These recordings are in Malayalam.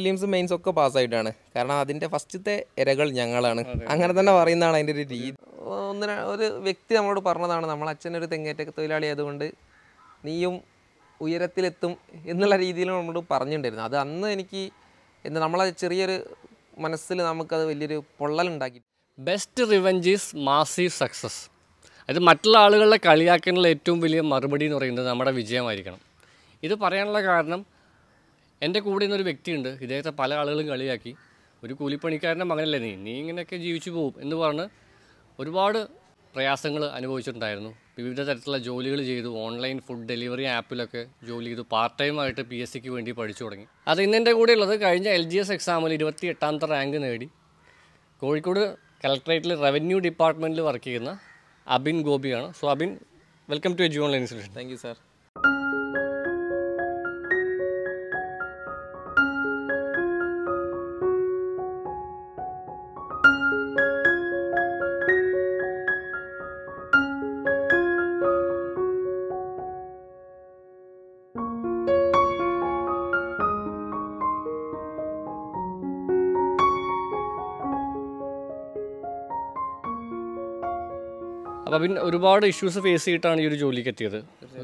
ഫിലിംസ് മെയിൻസ് ഒക്കെ പാസ്സായിട്ടാണ് കാരണം അതിൻ്റെ ഫസ്റ്റത്തെ ഇരകൾ ഞങ്ങളാണ് അങ്ങനെ തന്നെ പറയുന്നതാണ് അതിൻ്റെ ഒരു രീതി ഒന്ന് ര- ഒരു വ്യക്തി നമ്മളോട് പറഞ്ഞതാണ് നമ്മൾ അച്ഛനൊരു തെങ്ങേറ്റ തൊഴിലാളി ആയതുകൊണ്ട് നീയും ഉയരത്തിലെത്തും എന്നുള്ള രീതിയിൽ നമ്മളോട് പറഞ്ഞിട്ടുണ്ടായിരുന്നു അത് അന്ന് എനിക്ക് എന്താ നമ്മളെ ചെറിയൊരു മനസ്സിൽ നമുക്കത് വലിയൊരു പൊള്ളലുണ്ടാക്കി best revenge is massive success അത് മറ്റുള്ള ആളുകളെ കളിയാക്കാനുള്ള ഏറ്റവും വലിയ മറുപടി എന്ന് പറയുന്നത് നമ്മുടെ വിജയമായിരിക്കണം ഇത് പറയാനുള്ള കാരണം എൻ്റെ കൂടെ ഇന്നൊരു വ്യക്തിയുണ്ട് ഇദ്ദേഹത്തെ പല ആളുകളും കളിയാക്കി ഒരു കൂലിപ്പണിക്കാരൻ്റെ മകനല്ലേ നീ നീ ഇങ്ങനെയൊക്കെ ജീവിച്ചു പോകും എന്ന് പറഞ്ഞ് ഒരുപാട് പ്രയാസങ്ങൾ അനുഭവിച്ചിട്ടുണ്ടായിരുന്നു വിവിധ തരത്തിലുള്ള ജോലികൾ ചെയ്തു ഓൺലൈൻ ഫുഡ് ഡെലിവറി ആപ്പിലൊക്കെ ജോലി ചെയ്തു പാർട്ട് ടൈം ആയിട്ട് പി എസ് സിക്ക് വേണ്ടി പഠിച്ചു തുടങ്ങി അത് ഇന്നെൻ്റെ കൂടെ ഉള്ളത് കഴിഞ്ഞ എൽ ജി എസ് എക്സാമിൽ ഇരുപത്തി എട്ടാമത്തെ റാങ്ക് നേടി കോഴിക്കോട് കളക്ടറേറ്റിൽ റവന്യൂ ഡിപ്പാർട്ട്മെൻറ്റിൽ വർക്ക് ചെയ്യുന്ന അബിൻ ഗോപിയാണ് so Abin welcome to Edu online institution thank you sir അപ്പോൾ അബിൻ ഒരുപാട് ഇഷ്യൂസ് ഫേസ് ചെയ്തിട്ടാണ് ഈ ഒരു ജോലിക്ക് എത്തിയത്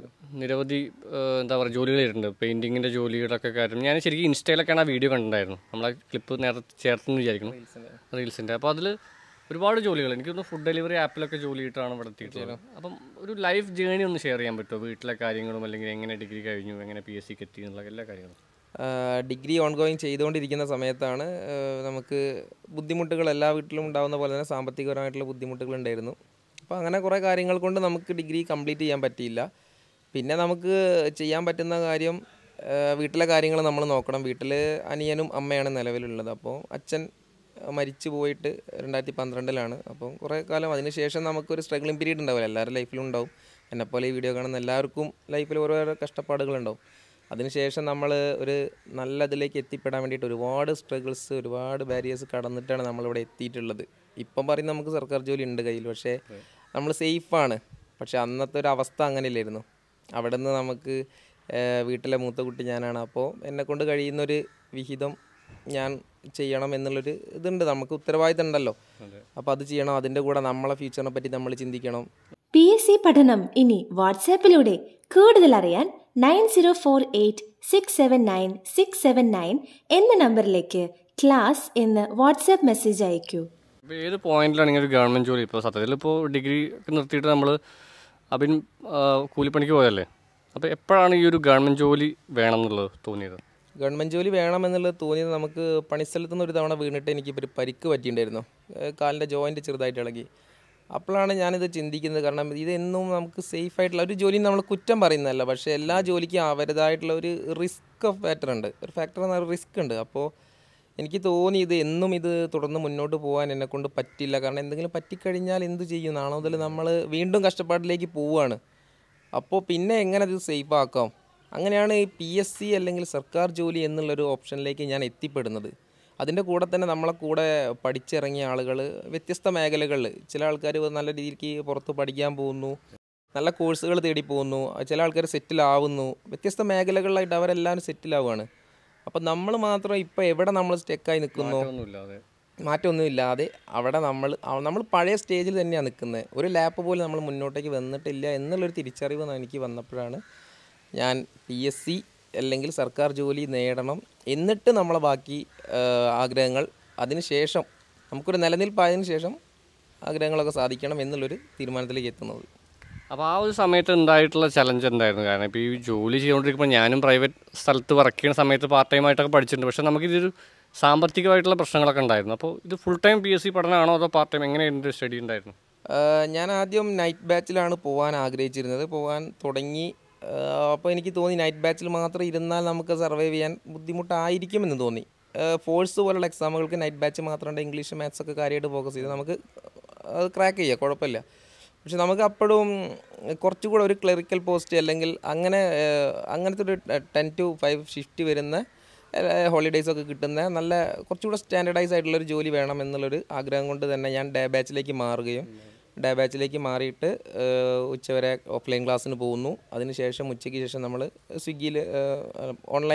നിരവധി ഏഹ്, എന്താ പറയുക ജോലികൾ ചെയ്തിട്ടുണ്ട് പെയിൻറ്റിങ്ങിൻ്റെ ജോലികളൊക്കെ കാര്യം ഞാൻ ശരിക്കും ഇൻസ്റ്റയിലൊക്കെയാണ് ആ വീഡിയോ കണ്ടിട്ടുണ്ടായിരുന്നു നമ്മളെ ക്ലിപ്പ് നേരത്തെ ചേർത്തെന്ന് വിചാരിക്കുന്നു റീൽസിൻ്റെ അപ്പോൾ അതിൽ ഒരുപാട് ജോലികൾ എനിക്ക് തോന്നുന്നു ഫുഡ് ഡെലിവറി ആപ്പിലൊക്കെ ജോലി ചെയ്തിട്ടാണ് ഇവിടെ എത്തിയിട്ടുള്ളത് അപ്പം ഒരു ലൈഫ് ജേണി ഒന്ന് ഷെയർ ചെയ്യാൻ പറ്റുമോ വീട്ടിലെ കാര്യങ്ങളും അല്ലെങ്കിൽ എങ്ങനെ ഡിഗ്രി കഴിഞ്ഞു എങ്ങനെ പി എസ് സിക്ക് എത്തി എന്നുള്ള എല്ലാ കാര്യങ്ങളും ഡിഗ്രി ഓൺഗോയിങ് ചെയ്തുകൊണ്ടിരിക്കുന്ന സമയത്താണ് ആഹ് നമുക്ക് ബുദ്ധിമുട്ടുകൾ എല്ലാ വീട്ടിലും ഉണ്ടാകുന്ന പോലെ തന്നെ സാമ്പത്തികപരമായിട്ടുള്ള ബുദ്ധിമുട്ടുകൾ ഉണ്ടായിരുന്നു അപ്പോൾ അങ്ങനെ കുറേ കാര്യങ്ങൾ കൊണ്ട് നമുക്ക് ഡിഗ്രി കംപ്ലീറ്റ് ചെയ്യാൻ പറ്റിയില്ല പിന്നെ നമുക്ക് ചെയ്യാൻ പറ്റുന്ന കാര്യം ആഹ് വീട്ടിലെ കാര്യങ്ങൾ നമ്മൾ നോക്കണം വീട്ടിൽ അനിയനും അമ്മയാണ് നിലവിലുള്ളത് അപ്പോൾ അച്ഛൻ മരിച്ചു പോയിട്ട് രണ്ടായിരത്തി പന്ത്രണ്ടിലാണ് അപ്പം കുറേ കാലം അതിന് ശേഷം നമുക്കൊരു സ്ട്രഗ്ലിംഗ് പീരീഡ് ഉണ്ടാവില്ല എല്ലാവരുടെ ലൈഫിലും ഉണ്ടാവും എന്നെപ്പോലെ ഈ വീഡിയോ കാണുന്ന എല്ലാവർക്കും ലൈഫിൽ ഓരോരോ കഷ്ടപ്പാടുകളുണ്ടാവും അതിനുശേഷം നമ്മൾ ഒരു നല്ല ഇതിലേക്ക് എത്തിപ്പെടാൻ വേണ്ടിയിട്ട് ഒരുപാട് സ്ട്രഗിൾസ് ഒരുപാട് ബാരിയേഴ്സ് കടന്നിട്ടാണ് നമ്മളിവിടെ എത്തിയിട്ടുള്ളത് ഇപ്പം പറയും നമുക്ക് സർക്കാർ ജോലി ഉണ്ട് കയ്യിൽ പക്ഷേ നമ്മൾ സേഫാണ് പക്ഷേ അന്നത്തെ ഒരു അവസ്ഥ അങ്ങനെയില്ലായിരുന്നു അവിടെ നിന്ന് നമുക്ക് ഏഹ്, വീട്ടിലെ മൂത്ത കുട്ടി ഞാനാണ് അപ്പോൾ എന്നെക്കൊണ്ട് കഴിയുന്നൊരു വിഹിതം ഞാൻ ചെയ്യണം എന്നുള്ളൊരു ഇതുണ്ട് നമുക്ക് ഉത്തരവാദിത്തം ഉണ്ടല്ലോ അപ്പോൾ അത് ചെയ്യണം അതിൻ്റെ കൂടെ നമ്മളെ ഫ്യൂച്ചറിനെ പറ്റി നമ്മൾ ചിന്തിക്കണം പി എസ് സി പഠനം ഇനി വാട്സാപ്പിലൂടെ കൂടുതൽ അറിയാൻ nine zero four eight six seven nine six seven nine എന്ന നമ്പറിലേക്ക് ക്ലാസ് എന്ന് വാട്സാപ്പ് മെസ്സേജ് അയക്കൂ ഇപ്പോൾ ഏത് പോയിന്റിലാണ് ഇങ്ങനെ ഒരു ഗവൺമെൻറ് ജോലി ഇപ്പോൾ സത്യത്തിൽ ഇപ്പോൾ ഡിഗ്രി ഒക്കെ നിർത്തിയിട്ട് നമ്മൾ അബിൻ ആ, കൂലിപ്പണിക്ക് പോയല്ലേ അപ്പോൾ എപ്പോഴാണ് ഈ ഒരു ഗവൺമെൻറ് ജോലി വേണം എന്നുള്ളത് തോന്നിയത് ഗവൺമെൻറ് ജോലി വേണമെന്നുള്ളത് തോന്നിയത് നമുക്ക് പണിസ്ഥലത്ത് നിന്ന് ഒരു തവണ വീണിട്ട് എനിക്ക് ഒരു പരിക്ക് പറ്റിയിട്ടുണ്ടായിരുന്നു ഏഹ് കാലിൻ്റെ ജോയിൻറ്റ് ചെറുതായിട്ട് ഇളകി അപ്പോഴാണ് ഞാനിത് ചിന്തിക്കുന്നത് കാരണം ഇതെന്നും നമുക്ക് സേഫ് ആയിട്ടുള്ള ഒരു ജോലി നമ്മൾ കുറ്റം പറയുന്നതല്ല പക്ഷേ എല്ലാ ജോലിക്കും അവരുടേതായിട്ടുള്ള ഒരു റിസ്ക് ഓഫ് ഫാക്ടർ ഉണ്ട് ഒരു ഫാക്ടർ എന്ന് പറയുന്ന റിസ്ക് ഉണ്ട് അപ്പോൾ എനിക്ക് തോന്നി ഇത് എന്നും ഇത് തുടർന്ന് മുന്നോട്ട് പോകാൻ എന്നെ കൊണ്ട് പറ്റില്ല കാരണം എന്തെങ്കിലും പറ്റിക്കഴിഞ്ഞാൽ എന്ത് ചെയ്യും നാളെ മുതൽ നമ്മൾ വീണ്ടും കഷ്ടപ്പാടിലേക്ക് പോവുകയാണ് അപ്പോൾ പിന്നെ എങ്ങനെ ഇത് സേഫ് ആക്കാം അങ്ങനെയാണ് ഈ പി എസ് സി അല്ലെങ്കിൽ സർക്കാർ ജോലി എന്നുള്ളൊരു ഓപ്ഷനിലേക്ക് ഞാൻ എത്തിപ്പെടുന്നത് അതിൻ്റെ കൂടെ തന്നെ നമ്മളെ കൂടെ പഠിച്ചിറങ്ങിയ ആളുകൾ വ്യത്യസ്ത മേഖലകളിൽ ചില ആൾക്കാർ നല്ല രീതിക്ക് പുറത്ത് പഠിക്കാൻ പോകുന്നു നല്ല കോഴ്സുകൾ തേടി പോകുന്നു ചില ആൾക്കാർ സെറ്റിൽ ആവുന്നു വ്യത്യസ്ത മേഖലകളിലായിട്ട് അവരെല്ലാവരും സെറ്റിൽ ആവുകയാണ് അപ്പം നമ്മൾ മാത്രം ഇപ്പോൾ എവിടെ നമ്മൾ സ്റ്റെക്കായി നിൽക്കുന്നു ഒന്നുമില്ലാതെ മാറ്റമൊന്നുമില്ലാതെ അവിടെ നമ്മൾ അവ- നമ്മൾ പഴയ സ്റ്റേജിൽ തന്നെയാണ് നിൽക്കുന്നത് ഒരു ലാപ്പ് പോലും നമ്മൾ മുന്നോട്ടേക്ക് വന്നിട്ടില്ല എന്നുള്ളൊരു തിരിച്ചറിവ് എനിക്ക് വന്നപ്പോഴാണ് ഞാൻ പി എസ് സി അല്ലെങ്കിൽ സർക്കാർ ജോലി നേടണം എന്നിട്ട് നമ്മളെ ബാക്കി ആ, ആഗ്രഹങ്ങൾ അതിന് ശേഷം നമുക്കൊരു നിലനിൽപ്പായതിനു ശേഷം ആഗ്രഹങ്ങളൊക്കെ സാധിക്കണം എന്നുള്ളൊരു തീരുമാനത്തിലേക്ക് എത്തുന്നത് അപ്പോൾ ആ ഒരു സമയത്ത് ഉണ്ടായിട്ടുള്ള ചലഞ്ച് എന്തായിരുന്നു കാരണം ഇപ്പോൾ ഈ ജോലി ചെയ്തുകൊണ്ടിരിക്കുമ്പോൾ ഞാനും പ്രൈവറ്റ് സ്ഥലത്ത് വർക്ക് ചെയ്യുന്ന സമയത്ത് പാർട്ട് ടൈം ആയിട്ടൊക്കെ പഠിച്ചിട്ടുണ്ട് പക്ഷേ നമുക്കിതൊരു സാമ്പത്തികമായിട്ടുള്ള പ്രശ്നങ്ങളൊക്കെ ഉണ്ടായിരുന്നു അപ്പോൾ ഇത് full time P S C പഠനമാണോ അതോ പാർട്ട് ടൈം എങ്ങനെയായിരുന്നു സ്റ്റഡി ഉണ്ടായിരുന്നു ആഹ് ഞാൻ ആദ്യം നൈറ്റ് ബാച്ചിലാണ് പോകാൻ ആഗ്രഹിച്ചിരുന്നത് പോകാൻ തുടങ്ങി അപ്പോൾ എനിക്ക് തോന്നി നൈറ്റ് ബാച്ചിൽ മാത്രം ഇരുന്നാൽ നമുക്ക് സർവൈവ് ചെയ്യാൻ ബുദ്ധിമുട്ടായിരിക്കുമെന്ന് തോന്നി ഫോഴ്സ് പോലുള്ള എക്സാമുകൾക്ക് നൈറ്റ് ബാച്ച് മാത്രം ഇംഗ്ലീഷ് മാത്സ് ഒക്കെ കാര്യമായിട്ട് ഫോക്കസ് ചെയ്ത് നമുക്ക് അത് ക്രാക്ക് ചെയ്യാം കുഴപ്പമില്ല പക്ഷെ നമുക്ക് അപ്പോഴും കുറച്ചുകൂടെ ഒരു ക്ലറിക്കൽ പോസ്റ്റ് അല്ലെങ്കിൽ അങ്ങനെ ആഹ് അങ്ങനത്തെ ഒരു ടെൻ ടു ഫൈവ് ഷിഫ്റ്റ് വരുന്ന ഹോളിഡേയ്സ് ഒക്കെ കിട്ടുന്ന നല്ല കുറച്ചുകൂടെ സ്റ്റാൻഡർഡൈസ് ആയിട്ടുള്ള ഒരു ജോലി വേണം എന്നുള്ളൊരു ആഗ്രഹം കൊണ്ട് തന്നെ ഞാൻ ഡേ ബാച്ചിലേക്ക് മാറുകയും ഡേ ബാച്ചിലേക്ക് മാറിയിട്ട് ഏഹ്, ഉച്ചവരെ ഓഫ്ലൈൻ ക്ലാസ്സിന് പോകുന്നു അതിനുശേഷം ഉച്ചയ്ക്ക് ശേഷം നമ്മൾ സ്വിഗ്ഗിയിൽ ഓൺലൈൻ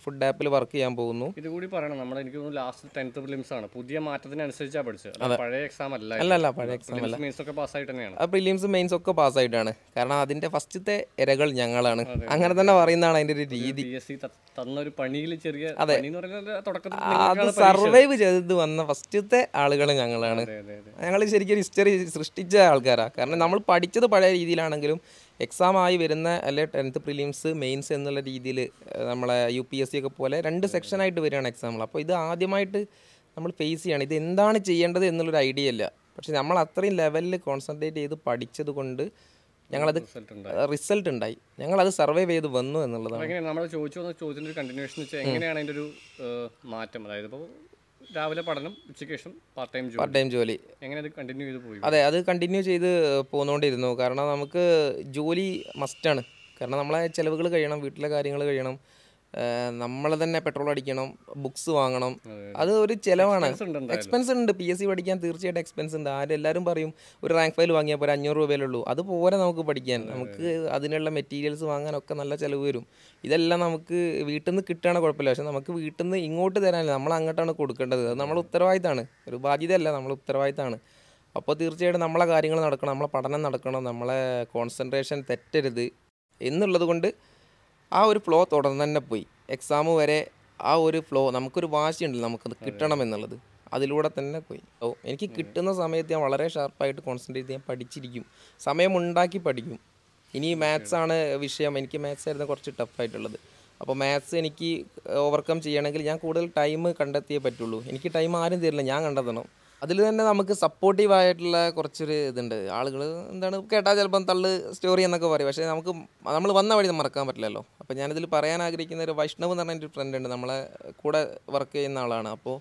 ഫുഡ് ആപ്പിൽ വർക്ക് ചെയ്യാൻ പോകുന്നു ഇതുകൂടി പറയണം നമ്മൾ എനിക്ക് തോന്നുന്നു ലാസ്റ്റ് ടെൻത്ത് പ്രിലിംസ് ആണ് പുതിയ മാറ്റത്തിനനുസരിച്ചാണ് പഠിച്ചത് അല്ലാതെ പഴയ എക്സാം അല്ല അല്ല അല്ല പഴയ എക്സാം അല്ല മീൻസ് ഒക്കെ പാസ്സായിട്ട് തന്നെയാണ് ആ പ്രിലിംസും മെയിൻസും ഒക്കെ പാസ്സായിട്ടാണ് കാരണം അതിൻ്റെ ഫസ്റ്റത്തെ ഇരകൾ ഞങ്ങളാണ് അങ്ങനെ തന്നെ പറയുന്നതാണ് അതിൻ്റെ ഒരു രീതി പി എസ് സി തന്ന ഒരു പണിയിൽ ചെറിയ പണി എന്ന് പറയുന്നത് തുടക്കത്തിൽ അത് നിങ്ങൾക്കാണ് പരീക്ഷ. സർവൈവ് ചെയ്ത് വന്ന ഫസ്റ്റത്തെ ആളുകൾ ഞങ്ങളാണ് അതെ, അതെ, അതെ. ഞങ്ങൾ ശരിക്കും ഹിസ്റ്ററി സൃഷ്ടിച്ച ആൾക്കാരാണ് കാരണം നമ്മൾ പഠിച്ചത് പഴയ രീതിയിലാണെങ്കിലും എക്സാം ആയി വരുന്ന അല്ലെ ടെൻത്ത് പ്രിലിംസ് മെയിൻസ് എന്നുള്ള രീതിയിൽ നമ്മളെ യു പി എസ് സി ഒക്കെ പോലെ രണ്ട് സെക്ഷനായിട്ട് വരികയാണ് എക്സാമ്പിൾ അപ്പോൾ ഇത് ആദ്യമായിട്ട് നമ്മൾ ഫേസ് ചെയ്യണം ഇത് എന്താണ് ചെയ്യേണ്ടത് എന്നുള്ളൊരു ഐഡിയ ഇല്ല പക്ഷെ നമ്മൾ അത്രയും ലെവലിൽ കോൺസെൻട്രേറ്റ് ചെയ്ത് പഠിച്ചത് കൊണ്ട് ഞങ്ങളത് റിസൾട്ട് ഉണ്ട് റിസൾട്ട് ഉണ്ടായി ഞങ്ങളത് സർവൈവ് ചെയ്ത് വന്നു എന്നുള്ളതാണ് അപ്പോൾ എങ്ങനെയാണ് നമ്മൾ ചോദിച്ചു വന്ന ചോദ്യത്തിൻ്റെ ഒരു കണ്ടിന്യൂഷൻ വെച്ചാൽ എങ്ങനെയാണ് അതിൻ്റെ ഒരു ഏഹ്, മാറ്റം അതായത് ഇപ്പോൾ രാവിലെ പഠനം ഉച്ചയ്ക്ക് ശേഷം പാർട്ട് ടൈം ജോലി പാർട്ട് ടൈം ജോലി എങ്ങനെ അത് കണ്ടിന്യൂ ചെയ്ത് പോയി അതെ അത് കണ്ടിന്യൂ ചെയ്ത് പോന്നുകൊണ്ടിരുന്നു കാരണം നമുക്ക് ജോലി മസ്റ്റാണ് കാരണം നമ്മളെ ചിലവുകൾ കഴിയണം വീട്ടിലെ കാര്യങ്ങൾ കഴിയണം നമ്മൾ തന്നെ പെട്രോൾ അടിക്കണം ബുക്സ് വാങ്ങണം അത് ഒരു ചിലവാണ് Expense ഉണ്ട് എന്തായാലും. എക്സ്പെൻസ് ഉണ്ട് പി എസ് സി പഠിക്കാൻ തീർച്ചയായിട്ടും എക്സ്പെൻസ് ഉണ്ട് ആരും എല്ലാവരും പറയും ഒരു റാങ്ക് ഫയൽ വാങ്ങിയാൽ പോരാ അഞ്ഞൂറ് രൂപയിലുള്ളൂ അത് പോരെ നമുക്ക് പഠിക്കാൻ നമുക്ക് അതിനുള്ള മെറ്റീരിയൽസ് വാങ്ങാനൊക്കെ നല്ല ചിലവ് വരും ഇതെല്ലാം നമുക്ക് വീട്ടിൽ നിന്ന് കിട്ടുകയാണ് കുഴപ്പമില്ല പക്ഷെ നമുക്ക് വീട്ടിൽ നിന്ന് ഇങ്ങോട്ട് തരാനില്ല നമ്മൾ അങ്ങോട്ടാണ് കൊടുക്കേണ്ടത് അത് നമ്മളെ ഉത്തരവാദിത്തമാണ് ഒരു ബാധ്യതയല്ല നമ്മളെ ഉത്തരവാദിത്തമാണ് അപ്പോൾ തീർച്ചയായിട്ടും നമ്മളെ കാര്യങ്ങൾ നടക്കണം നമ്മളെ പഠനം നടക്കണം നമ്മളെ കോൺസെൻട്രേഷൻ തെറ്റരുത് എന്നുള്ളത് കൊണ്ട് ആ ഒരു ഫ്ലോ തുടർന്ന് തന്നെ പോയി എക്സാം വരെ ആ ഒരു ഫ്ലോ നമുക്കൊരു വാശിയുണ്ടല്ലോ നമുക്കത് കിട്ടണം എന്നുള്ളത് അതിലൂടെ തന്നെ പോയി ഓ എനിക്ക് കിട്ടുന്ന സമയത്ത് ഞാൻ വളരെ ഷാർപ്പായിട്ട് കോൺസെൻട്രേറ്റ് ചെയ്യാൻ പഠിച്ചിരിക്കും സമയം ഉണ്ടാക്കി പഠിക്കും ഇനി മാത്സ് ആണ് വിഷയം എനിക്ക് മാത്സ് ആയിരുന്നു കുറച്ച് ടഫായിട്ടുള്ളത് അപ്പോൾ മാത്സ് എനിക്ക് ഓവർകം ചെയ്യണമെങ്കിൽ ഞാൻ കൂടുതൽ ടൈം കണ്ടെത്തിയേ പറ്റുള്ളൂ എനിക്ക് ടൈം ആരും തരില്ല ഞാൻ കണ്ടെത്തണം അതിൽ തന്നെ നമുക്ക് സപ്പോർട്ടീവ് ആയിട്ടുള്ള കുറച്ചൊരു ഇതുണ്ട് ആളുകൾ എന്താണ് കേട്ടാൽ ചിലപ്പം തള്ള് സ്റ്റോറി എന്നൊക്കെ പറയും പക്ഷേ നമുക്ക് നമ്മൾ വന്ന വഴി മറക്കാൻ പറ്റില്ലല്ലോ അപ്പോൾ ഞാനിതിൽ പറയാൻ ആഗ്രഹിക്കുന്ന ഒരു വൈഷ്ണവ് എന്ന് പറഞ്ഞ എൻ്റെ ഒരു ഫ്രണ്ട് ഉണ്ട് നമ്മളെ കൂടെ വർക്ക് ചെയ്യുന്ന ആളാണ് അപ്പോൾ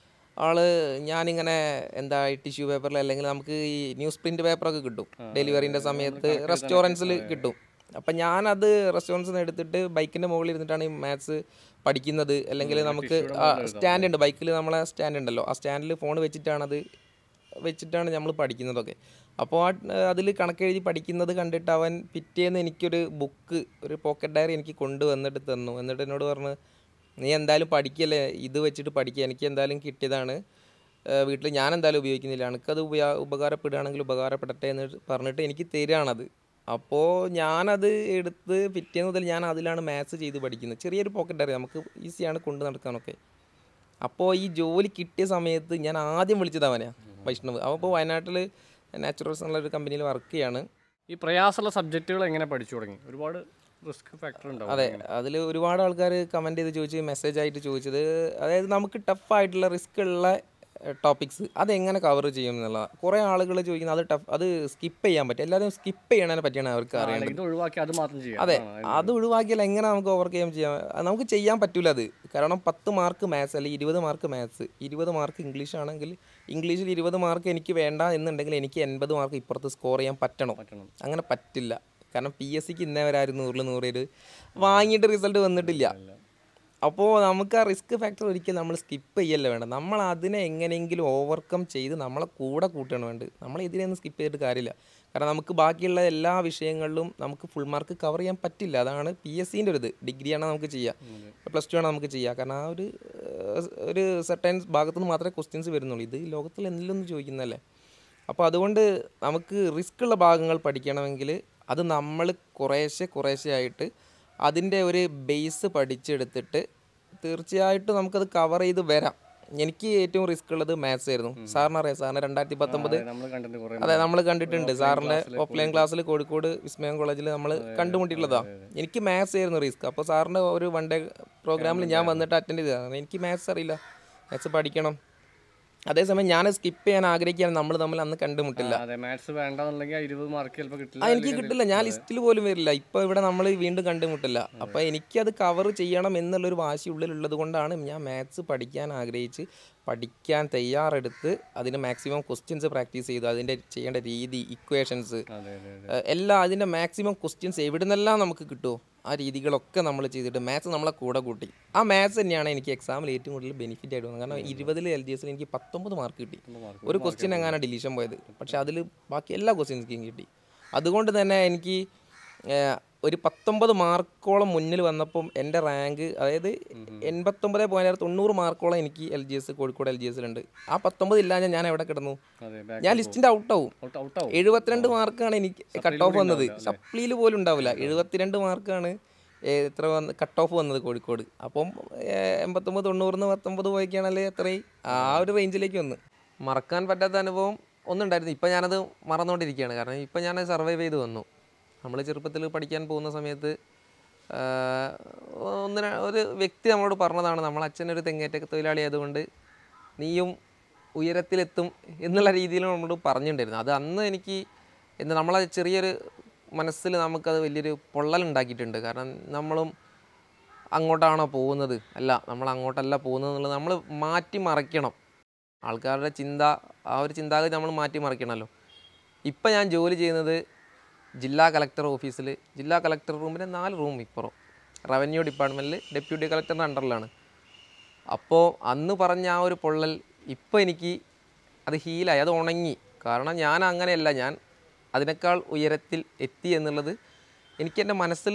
ആള് ഞാനിങ്ങനെ എന്താ ടിഷ്യൂ പേപ്പറിൽ അല്ലെങ്കിൽ നമുക്ക് ഈ ന്യൂസ് പ്രിന്റ് പേപ്പറൊക്കെ കിട്ടും ഡെലിവറിൻ്റെ സമയത്ത് റെസ്റ്റോറൻറ്റ്സിൽ കിട്ടും അപ്പം ഞാനത് റെസ്റ്റോറൻറ്റ്സിൽ നിന്ന് എടുത്തിട്ട് ബൈക്കിൻ്റെ മുകളിൽ ഇരുന്നിട്ടാണ് ഈ മാത്സ് പഠിക്കുന്നത് അല്ലെങ്കിൽ നമുക്ക് സ്റ്റാൻഡ് ഉണ്ട് ബൈക്കിൽ നമ്മളെ സ്റ്റാൻഡ് ഉണ്ടല്ലോ ആ സ്റ്റാൻഡിൽ ഫോൺ വെച്ചിട്ടാണത് വെച്ചിട്ടാണ് നമ്മൾ പഠിക്കുന്നതൊക്കെ അപ്പോൾ ആ അതിൽ കണക്കെഴുതി പഠിക്കുന്നത് കണ്ടിട്ട് അവൻ പിറ്റേന്ന് എനിക്കൊരു ബുക്ക് ഒരു പോക്കറ്റ് ഡയറി എനിക്ക് കൊണ്ടുവന്നിട്ട് തന്നു എന്നിട്ട് എന്നോട് പറഞ്ഞു നീ എന്തായാലും പഠിക്കല്ലേ ഇത് വെച്ചിട്ട് പഠിക്കുക എനിക്ക് എന്തായാലും കിട്ടിയതാണ് വീട്ടിൽ ഞാൻ എന്തായാലും ഉപയോഗിക്കുന്നില്ല എനിക്കത് ഉപയോ ഉപകാരപ്പെടുകയാണെങ്കിൽ ഉപകാരപ്പെടട്ടെ എന്ന് പറഞ്ഞിട്ട് എനിക്ക് തരികയാണത് അപ്പോൾ ഞാനത് എടുത്ത് പിറ്റേന്ന് മുതൽ ഞാൻ അതിലാണ് മാത്സ് ചെയ്ത് പഠിക്കുന്നത് ചെറിയൊരു പോക്കറ്റ് ഡയറി നമുക്ക് ഈസിയാണ് കൊണ്ട് നടക്കാനൊക്കെ അപ്പോൾ ഈ ജോലി കിട്ടിയ സമയത്ത് ഞാൻ ആദ്യം വിളിച്ചത് അവനെയാണ് വൈഷ്ണവ് അവൻ ഇപ്പോൾ വയനാട്ടിൽ നാച്ചുറൽസ് എന്നുള്ള ഒരു കമ്പനിയിൽ വർക്ക് ചെയ്യാണ് ഈ പ്രയാസമുള്ള സബ്ജക്റ്റുകൾ എങ്ങനെ പഠിച്ചു തുടങ്ങി ഒരുപാട് റിസ്ക് ഫാക്ടർ ഉണ്ടാവും അതെ അതിൽ ഒരുപാട് ആൾക്കാർ കമൻറ്റ് ചെയ്ത് ചോദിച്ച് മെസ്സേജ് ആയിട്ട് ചോദിച്ചത് അതായത് നമുക്ക് ടഫായിട്ടുള്ള റിസ്ക് ഉള്ള ടോപ്പിക്സ് അതെങ്ങനെ കവർ ചെയ്യും എന്നുള്ള കുറേ ആളുകൾ ചോദിക്കുന്നത് അത് ടഫ് അത് സ്കിപ്പ് ചെയ്യാൻ പറ്റും എല്ലാവരും സ്കിപ്പ് ചെയ്യണതിനെ പറ്റിയാണ് അവർക്ക് അറിയേണ്ടത് ഇത് ഒഴിവാക്കി അത് മാത്രം ചെയ്യാം അതെ അതാണ് അത് ഒഴിവാക്കിയാൽ എങ്ങനെ നമുക്ക് ഓവർകം ചെയ്യാം അത് നമുക്ക് ചെയ്യാൻ പറ്റൂല അത് കാരണം പത്ത് മാർക്ക് മാത്സ് അല്ലെങ്കിൽ ഇരുപത് മാർക്ക് മാത്സ് ഇരുപത് മാർക്ക് ഇംഗ്ലീഷ് ആണെങ്കിൽ ഇംഗ്ലീഷിൽ ഇരുപത് മാർക്ക് എനിക്ക് വേണ്ട എന്നുണ്ടെങ്കിൽ എനിക്ക് എൺപത് മാർക്ക് ഇപ്പുറത്ത് സ്കോർ ചെയ്യാൻ പറ്റണം പറ്റണം അങ്ങനെ പറ്റില്ല കാരണം പി എസ് സിക്ക് ഇന്നേ വരെ നൂറിൽ നൂറ് പേര് വാങ്ങിയിട്ട് റിസൾട്ട് വന്നിട്ടില്ല അപ്പോൾ നമുക്ക് ആ റിസ്ക് ഫാക്ടർ ഒരിക്കലും നമ്മൾ സ്കിപ്പ് ചെയ്യല്ല വേണ്ട നമ്മൾ അതിനെ എങ്ങനെയെങ്കിലും ഓവർകം ചെയ്ത് നമ്മളെ കൂടെ കൂട്ടണം വേണ്ടത് നമ്മൾ ഇതിനൊന്നും സ്കിപ്പ് ചെയ്തിട്ട് കാര്യമില്ല കാരണം നമുക്ക് ബാക്കിയുള്ള എല്ലാ വിഷയങ്ങളിലും നമുക്ക് ഫുൾ മാർക്ക് കവർ ചെയ്യാൻ പറ്റില്ല അതാണ് പി എസ് സിൻ്റെ ഒരു ഇത് ഡിഗ്രിയാണ് നമുക്ക് ചെയ്യുക പ്ലസ് ടു ആണ് നമുക്ക് ചെയ്യുക കാരണം ആ ഒരു ഏഹ്, ഒരു സെർട്ടൈൻ ഭാഗത്തു നിന്ന് മാത്രമേ ക്വസ്റ്റ്യൻസ് വരുന്നുള്ളൂ ഇത് ലോകത്തിൽ എന്തിലൊന്നും ചോദിക്കുന്നതല്ലേ അപ്പോൾ അതുകൊണ്ട് നമുക്ക് റിസ്ക് ഉള്ള ഭാഗങ്ങൾ പഠിക്കണമെങ്കിൽ അത് നമ്മൾ കുറേശ്ശെ കുറേശ്ശെ ആയിട്ട് അതിൻ്റെ ഒരു ബേസ് പഠിച്ചെടുത്തിട്ട് തീർച്ചയായിട്ടും നമുക്കത് കവർ ചെയ്ത് വരാം എനിക്ക് ഏറ്റവും റിസ്ക് ഉള്ളത് മാത്സ് ആയിരുന്നു സാറിന് അറിയാം സാറിന് രണ്ടായിരത്തി പത്തൊമ്പത് നമ്മൾ കണ്ടിട്ട് കുറേ അതെ നമ്മൾ കണ്ടിട്ടുണ്ട് സാറിൻ്റെ ഓഫ്ലൈൻ ക്ലാസ്സിൽ കോഴിക്കോട് വിസ്മയം കോളേജിൽ നമ്മൾ കണ്ടുമുട്ടിയിട്ടുള്ളതാ എനിക്ക് മാത്സ് ആയിരുന്നു റിസ്ക് അപ്പോൾ സാറിൻ്റെ ഒരു വൺ ഡേ പ്രോഗ്രാമിൽ ഞാൻ വന്നിട്ട് അറ്റൻഡ് ചെയ്തതാണ് എനിക്ക് മാത്സ് അറിയില്ല മാത്സ് പഠിക്കണം അതേസമയം ഞാൻ സ്കിപ്പ് ചെയ്യാൻ ആഗ്രഹിക്കുകയാണ് നമ്മൾ തമ്മിൽ അന്ന് കണ്ടുമുട്ടില്ല അതെ മാത്സ് വേണ്ടെന്നുണ്ടെങ്കിൽ ആ ഇരുപത് മാർക്ക് ചിലപ്പോൾ ആ കിട്ടില്ല എനിക്ക് കിട്ടില്ല ഞാൻ ലിസ്റ്റിൽ പോലും വരില്ല ഇപ്പൊ ഇവിടെ നമ്മൾ വീണ്ടും കണ്ടുമുട്ടില്ല അപ്പൊ എനിക്കത് കവർ ചെയ്യണം എന്നുള്ളൊരു വാശി ഉള്ളിലുള്ളത് കൊണ്ടാണ് ഞാൻ മാത്സ് പഠിക്കാൻ ആഗ്രഹിച്ച് പഠിക്കാൻ തയ്യാറെടുത്ത് അതിന് മാക്സിമം ക്വസ്റ്റ്യൻസ് പ്രാക്ടീസ് ചെയ്തു അതിൻ്റെ ചെയ്യേണ്ട രീതി ഇക്വേഷൻസ് അതെ അതെ അതെ എല്ലാം അതിൻ്റെ മാക്സിമം ക്വസ്റ്റ്യൻസ് എവിടെ നിന്നെല്ലാം നമുക്ക് കിട്ടുമോ ആ രീതികളൊക്കെ നമ്മൾ ചെയ്തിട്ട് മാത്സ് നമ്മളെ കൂടെ കൂട്ടി ആ മാത്സ് തന്നെയാണ് എനിക്ക് എക്സാമിൽ ഏറ്റവും കൂടുതൽ ബെനിഫിറ്റ് ആയിട്ട് വന്നത് കാരണം ഇരുപതിൽ എൽ ജി എസിൽ എനിക്ക് പത്തൊമ്പത് മാർക്ക് കിട്ടി ഒരു ക്വസ്റ്റ്യൻ എങ്ങനെ ഡിലീഷൻ പോയത് പക്ഷെ അതിൽ ബാക്കി എല്ലാ ക്വസ്റ്റ്യൻസും കിട്ടി അതുകൊണ്ട് തന്നെ എനിക്ക് ഏഹ്, ഒരു പത്തൊമ്പത് മാർക്കോളം മുന്നിൽ വന്നപ്പം എൻ്റെ റാങ്ക് അതായത് എൺപത്തൊമ്പത് പോയിന്റ് തൊണ്ണൂറ് മാർക്കോളം എനിക്ക് L G S Kozhikode L G എസിലുണ്ട് ആ പത്തൊമ്പത് ഇല്ലാഞ്ഞാൽ ഞാൻ എവിടെ കിടന്നു അതെ ഞാൻ ലിസ്റ്റിൻ്റെ ഔട്ടാവും ഔട്ട് ഔട്ടാവും എഴുപത്തിരണ്ട് മാർക്കാണ് എനിക്ക് കട്ട് ഓഫ് വന്നത് സപ്ലിയിൽ പോലും ഉണ്ടാവില്ല എഴുപത്തിരണ്ട് മാർക്കാണ് എത്ര വന്ന് കട്ട് ഓഫ് വന്നത് കോഴിക്കോട് അപ്പം ഏഹ്, എൺപത്തൊമ്പത് തൊണ്ണൂറിന്ന് പത്തൊമ്പത് പോയിക്കാണല്ലേ എത്രയും ആ ഒരു റേഞ്ചിലേക്ക് വന്ന് മറക്കാൻ പറ്റാത്ത അനുഭവം ഒന്നും ഉണ്ടായിരുന്നു ഇപ്പം ഞാനത് മറന്നുകൊണ്ടിരിക്കുകയാണ് കാരണം ഇപ്പം ഞാൻ സർവൈവ് ചെയ്ത് വന്നു നമ്മൾ ചെറുപ്പത്തിൽ പഠിക്കാൻ പോകുന്ന സമയത്ത് ആഹ്, ഒന്നിന ഒരു വ്യക്തി നമ്മളോട് പറഞ്ഞതാണ് നമ്മൾ അച്ഛനൊരു തെങ്ങേറ്റ തൊഴിലാളി ആയതുകൊണ്ട് നീയും ഉയരത്തിലെത്തും എന്നുള്ള രീതിയിൽ നമ്മളോട് പറഞ്ഞിട്ടുണ്ടായിരുന്നു അത് അന്ന് എനിക്ക് എന്താ നമ്മളെ ചെറിയൊരു മനസ്സിൽ നമുക്കത് വലിയൊരു പൊള്ളലുണ്ടാക്കിയിട്ടുണ്ട് കാരണം നമ്മളും അങ്ങോട്ടാണോ പോകുന്നത് അല്ല നമ്മൾ അങ്ങോട്ടല്ല പോകുന്നത് എന്നുള്ളത് നമ്മൾ മാറ്റി മറിക്കണം ആൾക്കാരുടെ ചിന്ത ആ ഒരു ചിന്താഗതി നമ്മൾ മാറ്റി മറിക്കണമല്ലോ ഇപ്പം ഞാൻ ജോലി ചെയ്യുന്നത് ജില്ലാ കളക്ടർ ഓഫീസിൽ ജില്ലാ കളക്ടർ റൂമിൻ്റെ നാല് റൂം ഇപ്പുറം റവന്യൂ ഡിപ്പാർട്ട്മെൻറ്റിൽ ഡെപ്യൂട്ടി കളക്ടറിൻ്റെ അണ്ടറിലാണ് അപ്പോൾ അന്ന് പറഞ്ഞ ആ ഒരു പൊള്ളൽ ഇപ്പോൾ എനിക്ക് അത് ഹീലായി അത് ഉണങ്ങി കാരണം ഞാൻ അങ്ങനെയല്ല ഞാൻ അതിനേക്കാൾ ഉയരത്തിൽ എത്തി എന്നുള്ളത് എനിക്ക് എൻ്റെ മനസ്സിൽ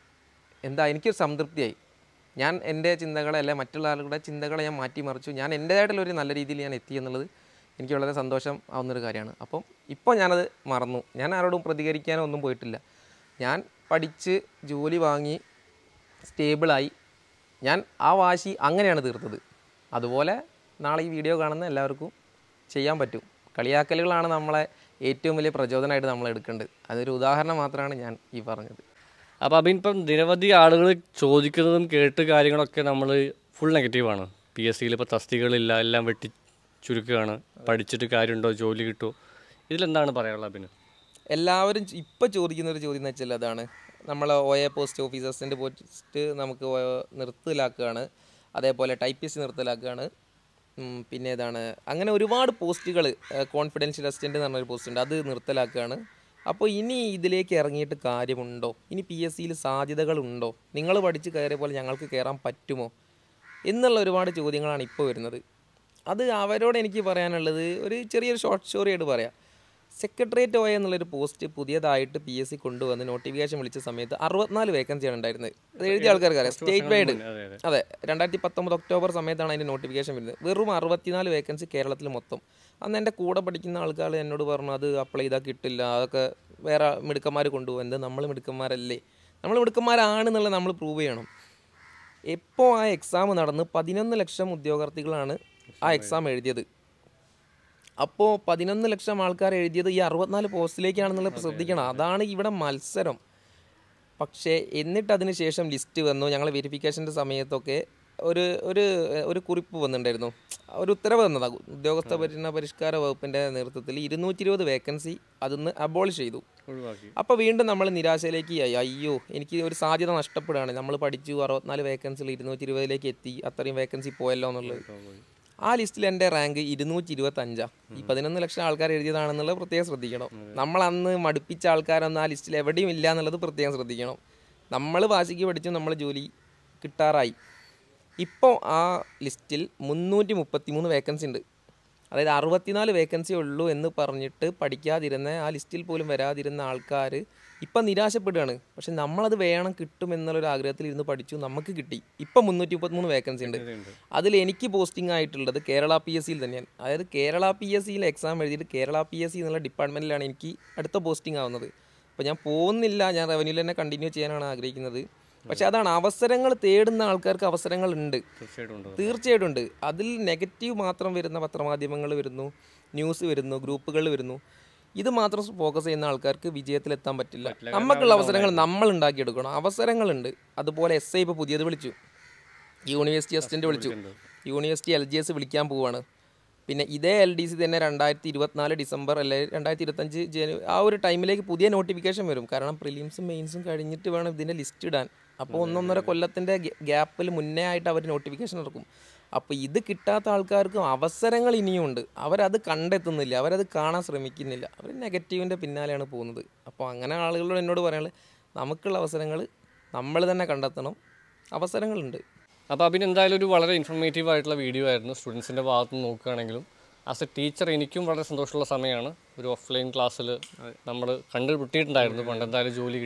എന്താ എനിക്കൊരു സംതൃപ്തിയായി ഞാൻ എൻ്റെ ചിന്തകളെ അല്ലെ മറ്റുള്ള ആളുകളുടെ ചിന്തകളെ ഞാൻ മാറ്റിമറിച്ചു ഞാൻ എൻ്റേതായിട്ടുള്ള ഒരു നല്ല രീതിയിൽ ഞാൻ എത്തി എന്നുള്ളത് എനിക്ക് വളരെ സന്തോഷം ആവുന്നൊരു കാര്യമാണ് അപ്പം ഇപ്പോൾ ഞാനത് മറന്നു ഞാൻ ആരോടും പ്രതികരിക്കാനോ ഒന്നും പോയിട്ടില്ല ഞാൻ പഠിച്ച് ജോലി വാങ്ങി സ്റ്റേബിളായി ഞാൻ ആ വാശി അങ്ങനെയാണ് തീർത്തത് അതുപോലെ നാളെ ഈ വീഡിയോ കാണുന്ന എല്ലാവർക്കും ചെയ്യാൻ പറ്റും കളിയാക്കലുകളാണ് നമ്മളെ ഏറ്റവും വലിയ പ്രചോദനമായിട്ട് നമ്മൾ എടുക്കേണ്ടത് അതൊരു ഉദാഹരണം മാത്രമാണ് ഞാൻ ഈ പറഞ്ഞത് അപ്പോൾ അബിൻ ഇപ്പം നിരവധി ആളുകൾ ചോദിക്കുന്നതും കേട്ട് കാര്യങ്ങളൊക്കെ നമ്മൾ ഫുൾ നെഗറ്റീവാണ് പി എസ് സിയിൽ ഇപ്പോൾ തസ്തികകളില്ല എല്ലാം വെട്ടി ചുരുക്കുകയാണ് പഠിച്ചിട്ട് കാര്യമുണ്ടോ ജോലി കിട്ടുമോ ഇതിലെന്താണ് പറയാനുള്ളത് അബിന് എല്ലാവരും ഇപ്പോൾ ചോദിക്കുന്ന ഒരു ചോദ്യം എന്ന് വെച്ചാൽ അതാണ് നമ്മൾ O A post office assistant post നമുക്ക് ഒ- നിർത്തലാക്കുകയാണ് അതേപോലെ ടൈപ്പിസ്റ്റ് നിർത്തലാക്കുകയാണ് ഉം, പിന്നെ ഏതാണ് അങ്ങനെ ഒരുപാട് പോസ്റ്റുകൾ കോൺഫിഡൻഷ്യൽ അസിസ്റ്റൻ്റ് എന്ന് പറഞ്ഞൊരു പോസ്റ്റ് ഉണ്ട് അത് നിർത്തലാക്കുകയാണ് അപ്പോൾ ഇനി ഇതിലേക്ക് ഇറങ്ങിയിട്ട് കാര്യമുണ്ടോ ഇനി പി എസ് സിയിൽ സാധ്യതകളുണ്ടോ നിങ്ങൾ പഠിച്ച് കയറിയ പോലെ ഞങ്ങൾക്ക് കയറാൻ പറ്റുമോ എന്നുള്ള ഒരുപാട് ചോദ്യങ്ങളാണ് ഇപ്പോൾ വരുന്നത് അത് അവരോട് എനിക്ക് പറയാനുള്ളത് ഒരു ചെറിയൊരു ഷോർട്ട് സ്റ്റോറി ആയിട്ട് പറയാം സെക്രട്ടേറിയറ്റ് ഒ എന്നുള്ളൊരു പോസ്റ്റ് പുതിയതായിട്ട് പി എസ് സി കൊണ്ടുവന്ന് നോട്ടിഫിക്കേഷൻ വിളിച്ച സമയത്ത് അറുപത്തിനാല് വേക്കൻസിയാണ് ഉണ്ടായിരുന്നത് അത് എഴുതിയ ആൾക്കാർക്ക് അറിയാം സ്റ്റേറ്റ് വൈഡ് അതെ അതെ അതെ രണ്ടായിരത്തി പത്തൊമ്പത് ഒക്ടോബർ സമയത്താണ് അതിൻ്റെ നോട്ടിഫിക്കേഷൻ വരുന്നത് വെറും അറുപത്തിനാല് വേക്കൻസി കേരളത്തിൽ മൊത്തം അന്ന് എൻ്റെ കൂടെ പഠിക്കുന്ന ആൾക്കാർ എന്നോട് പറഞ്ഞു അത് അപ്ലൈ ചെയ്താൽ കിട്ടില്ല അതൊക്കെ വേറെ മിടുക്കന്മാർ കൊണ്ടുപോകും എന്ത് നമ്മൾ മിടുക്കന്മാരല്ലേ നമ്മൾ മിടുക്കന്മാരാണെന്നുള്ളത് നമ്മൾ പ്രൂവ് ചെയ്യണം എപ്പോൾ ആ എക്സാം നടന്ന് പതിനൊന്ന് ലക്ഷം ഉദ്യോഗാർത്ഥികളാണ് ആ എക്സാം എഴുതിയത് അപ്പോൾ പതിനൊന്ന് ലക്ഷം ആൾക്കാർ എഴുതിയത് ഈ അറുപത്തിനാല് പോസ്റ്റിലേക്കാണെന്നുള്ളത് ശ്രദ്ധിക്കണം അതാണ് ഇവിടെ മത്സരം പക്ഷേ എന്നിട്ട് അതിന് ശേഷം ലിസ്റ്റ് വന്നു ഞങ്ങൾ വെരിഫിക്കേഷൻ്റെ സമയത്തൊക്കെ ഒരു ഒരു ഒരു കുറിപ്പ് വന്നിട്ടുണ്ടായിരുന്നു ഒരു ഉത്തരവ് വന്നതാണ് ഉദ്യോഗസ്ഥ ഭരണ പരിഷ്കാര വകുപ്പിൻ്റെ നേതൃത്വത്തിൽ ഇരുന്നൂറ്റി ഇരുപത് വേക്കൻസി അതിന്ന് അബോളിഷ് ചെയ്തു ഒഴിവാക്കി അപ്പോൾ വീണ്ടും നമ്മൾ നിരാശയിലേക്ക് ആയി അയ്യോ എനിക്ക് ഒരു സാധ്യത നഷ്ടപ്പെടുകയാണ് നമ്മൾ പഠിച്ചു അറുപത്തിനാല് വേക്കൻസിൽ ഇരുന്നൂറ്റി ഇരുപതിലേക്ക് എത്തി അത്രയും വേക്കൻസി പോയല്ലോ എന്നുള്ളത് ആ ലിസ്റ്റിൽ എൻ്റെ റാങ്ക് ഇരുന്നൂറ്റി ഇരുപത്തഞ്ചാ ഈ പതിനൊന്ന് ലക്ഷം ആൾക്കാർ എഴുതിയതാണെന്നുള്ളത് പ്രത്യേകം ശ്രദ്ധിക്കണം നമ്മൾ അന്ന് മടുപ്പിച്ച ആൾക്കാരൊന്നും ആ ലിസ്റ്റിൽ എവിടെയും ഇല്ല എന്നുള്ളത് പ്രത്യേകം ശ്രദ്ധിക്കണം നമ്മൾ വാശിക്ക് പഠിച്ചു നമ്മൾ ജോലി കിട്ടാറായി ഇപ്പോൾ ആ ലിസ്റ്റിൽ മുന്നൂറ്റി മുപ്പത്തി മൂന്ന് വേക്കൻസി ഉണ്ട് അതായത് അറുപത്തിനാല് വേക്കൻസി ഉള്ളൂ എന്ന് പറഞ്ഞിട്ട് പഠിക്കാതിരുന്ന ആ ലിസ്റ്റിൽ പോലും വരാതിരുന്ന ആൾക്കാർ ഇപ്പം നിരാശപ്പെടുകയാണ് പക്ഷെ നമ്മളത് വേണം കിട്ടും എന്നുള്ളൊരു ആഗ്രഹത്തിൽ ഇരുന്ന് പഠിച്ചു നമുക്ക് കിട്ടി ഇപ്പം മുന്നൂറ്റി മുപ്പത്തിമൂന്ന് വേക്കൻസി ഉണ്ട് അതിൽ എനിക്ക് പോസ്റ്റിംഗ് ആയിട്ടുള്ളത് കേരള പി എസ് സിയിൽ തന്നെയാണ് അതായത് കേരള പി എസ് സിയിൽ എക്സാം എഴുതിയിട്ട് കേരള പി എസ് സി എന്നുള്ള ഡിപ്പാർട്ട്മെൻറ്റിലാണ് എനിക്ക് അടുത്ത പോസ്റ്റിംഗ് ആവുന്നത് അപ്പോൾ ഞാൻ പോകുന്നില്ല ഞാൻ റവന്യൂവിൽ തന്നെ കണ്ടിന്യൂ ചെയ്യാനാണ് ആഗ്രഹിക്കുന്നത് പക്ഷെ അതാണ് അവസരങ്ങൾ തേടുന്ന ആൾക്കാർക്ക് അവസരങ്ങൾ ഉണ്ട് തീർച്ചയായിട്ടും ഉണ്ട് തീർച്ചയായിട്ടും ഉണ്ട് അതിൽ നെഗറ്റീവ് മാത്രം വരുന്ന പത്രമാധ്യമങ്ങൾ വരുന്നു ന്യൂസ് വരുന്നു ഗ്രൂപ്പുകൾ വരുന്നു ഇത് മാത്രം ഫോക്കസ് ചെയ്യുന്ന ആൾക്കാർക്ക് വിജയത്തിലെത്താൻ പറ്റില്ല നമുക്കുള്ള അവസരങ്ങൾ നമ്മൾ ഉണ്ടാക്കിയെടുക്കണം അവസരങ്ങളുണ്ട് അതുപോലെ എസ് ഐ ഇപ്പോൾ പുതിയത് വിളിച്ചു യൂണിവേഴ്സിറ്റി അസിസ്റ്റൻ്റ് വിളിച്ചു യൂണിവേഴ്സിറ്റി എൽ ജി എസ് വിളിക്കാൻ പോവുകയാണ് പിന്നെ ഇതേ എൽ ഡി സി തന്നെ രണ്ടായിരത്തി ഇരുപത്തിനാല് ഡിസംബർ അല്ലെ രണ്ടായിരത്തി ഇരുപത്തഞ്ച് ജനു ആ ഒരു ടൈമിലേക്ക് പുതിയ നോട്ടിഫിക്കേഷൻ വരും കാരണം പ്രിലിംസും മെയിൻസും കഴിഞ്ഞിട്ട് വേണം ഇതിൻ്റെ ലിസ്റ്റ് ഇടാൻ അപ്പോൾ ഒന്നൊന്നര കൊല്ലത്തിൻ്റെ ഗ്യാപ്പിൽ മുന്നേ ആയിട്ട് അവർ നോട്ടിഫിക്കേഷൻ ഇറക്കും അപ്പോൾ ഇത് കിട്ടാത്ത ആൾക്കാർക്കും അവസരങ്ങൾ ഇനിയുമുണ്ട് അവരത് കണ്ടെത്തുന്നില്ല അവരത് കാണാൻ ശ്രമിക്കുന്നില്ല അവർ നെഗറ്റീവിൻ്റെ പിന്നാലെയാണ് പോകുന്നത് അപ്പോൾ അങ്ങനെ ആളുകളോട് എന്നോട് പറയാനുള്ളത് നമുക്കുള്ള അവസരങ്ങൾ നമ്മൾ തന്നെ കണ്ടെത്തണം അവസരങ്ങളുണ്ട് അപ്പോൾ അബിൻ എന്തായാലും ഒരു വളരെ ഇൻഫർമേറ്റീവ് ആയിട്ടുള്ള വീഡിയോ ആയിരുന്നു സ്റ്റുഡൻസിൻ്റെ ഭാഗത്ത് നിന്ന് നോക്കുകയാണെങ്കിലും ആസ് എ ടീച്ചർ എനിക്കും വളരെ സന്തോഷമുള്ള സമയമാണ് ഒരു ഓഫ്ലൈൻ ക്ലാസ്സിൽ നമ്മൾ കണ്ടുപിട്ടിട്ടുണ്ടായിരുന്നു പണ്ട് എന്തായാലും ജോലി കിട്ടി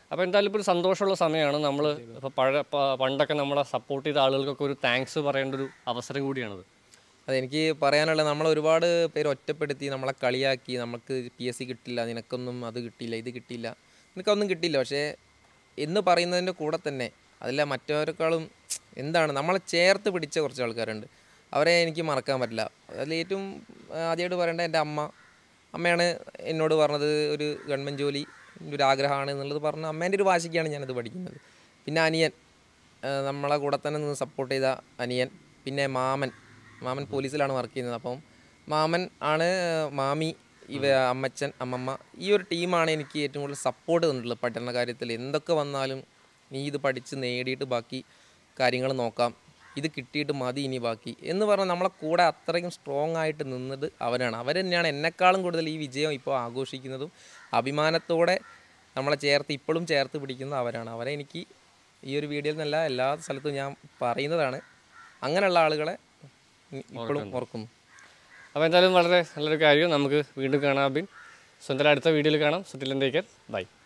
അപ്പോൾ എന്തായാലും ഇപ്പോൾ ഒരു സന്തോഷമുള്ള സമയമാണ് നമ്മൾ ഇപ്പോൾ പഴയ പ- പണ്ടൊക്കെ നമ്മളെ സപ്പോർട്ട് ചെയ്ത ആളുകൾക്കൊക്കെ ഒരു താങ്ക്സ് പറയേണ്ട ഒരു അവസരം കൂടിയാണത് അതെനിക്ക് പറയാനുള്ള നമ്മൾ ഒരുപാട് പേര് ഒറ്റപ്പെടുത്തി നമ്മളെ കളിയാക്കി നമുക്ക് പി എസ് സി കിട്ടില്ല നിനക്കൊന്നും അത് കിട്ടിയില്ല ഇത് കിട്ടിയില്ല നിനക്കൊന്നും കിട്ടിയില്ല പക്ഷേ എന്ന് പറയുന്നതിൻ്റെ കൂടെ തന്നെ അതല്ല മറ്റവരെക്കാളും എന്താണ് നമ്മളെ ചേർത്ത് പിടിച്ച കുറച്ച് ആൾക്കാരുണ്ട് അവരെ എനിക്ക് മറക്കാൻ പറ്റില്ല അതിൽ ഏറ്റവും ആദ്യമായിട്ട് പറയേണ്ട എൻ്റെ അമ്മ അമ്മയാണ് എന്നോട് പറഞ്ഞത് ഒരു ഗവൺമെൻറ് ജോലി എൻ്റെ ഒരു ആഗ്രഹമാണ് എന്നുള്ളത് പറഞ്ഞ അമ്മേൻ്റെ ഒരു വാശിക്കാണ് ഞാനത് പഠിക്കുന്നത് പിന്നെ അനിയൻ ആ, നമ്മളെ കൂടെ തന്നെ നിന്ന് സപ്പോർട്ട് ചെയ്ത അനിയൻ പിന്നെ മാമൻ മാമൻ പോലീസിലാണ് വർക്ക് ചെയ്യുന്നത് അപ്പം മാമൻ ആണ് മാമി ഇവ അമ്മച്ചൻ അമ്മമ്മ ഈ ഒരു ടീമാണ് എനിക്ക് ഏറ്റവും കൂടുതൽ സപ്പോർട്ട് തന്നിട്ടുള്ളത് പഠന കാര്യത്തിൽ എന്തൊക്കെ വന്നാലും നീ ഇത് പഠിച്ച് നേടിയിട്ട് ബാക്കി കാര്യങ്ങൾ നോക്കാം ഇത് കിട്ടിയിട്ട് മതി ഇനി ബാക്കി എന്ന് പറഞ്ഞാൽ നമ്മളെ കൂടെ അത്രയും സ്ട്രോങ് ആയിട്ട് നിന്നത് അവരാണ് അവർ തന്നെയാണ് എന്നെക്കാളും കൂടുതൽ ഈ വിജയം ഇപ്പോൾ ആഘോഷിക്കുന്നതും അഭിമാനത്തോടെ നമ്മളെ ചേർത്ത് ഇപ്പോഴും ചേർത്ത് പിടിക്കുന്നത് അവരാണ് അവരെ എനിക്ക് ഈ ഒരു വീഡിയോയിൽ നിന്നല്ല എല്ലാ സ്ഥലത്തും ഞാൻ പറയുന്നതാണ് അങ്ങനെയുള്ള ആളുകളെ ഇപ്പോഴും ഓർക്കുന്നു അപ്പോൾ എന്തായാലും വളരെ നല്ലൊരു കാര്യം നമുക്ക് വീണ്ടും കാണാം ബിൻ സ്വന്തം അടുത്ത വീഡിയോയിൽ കാണാം സുറ്റിലൻ ടേക്കർ ബൈ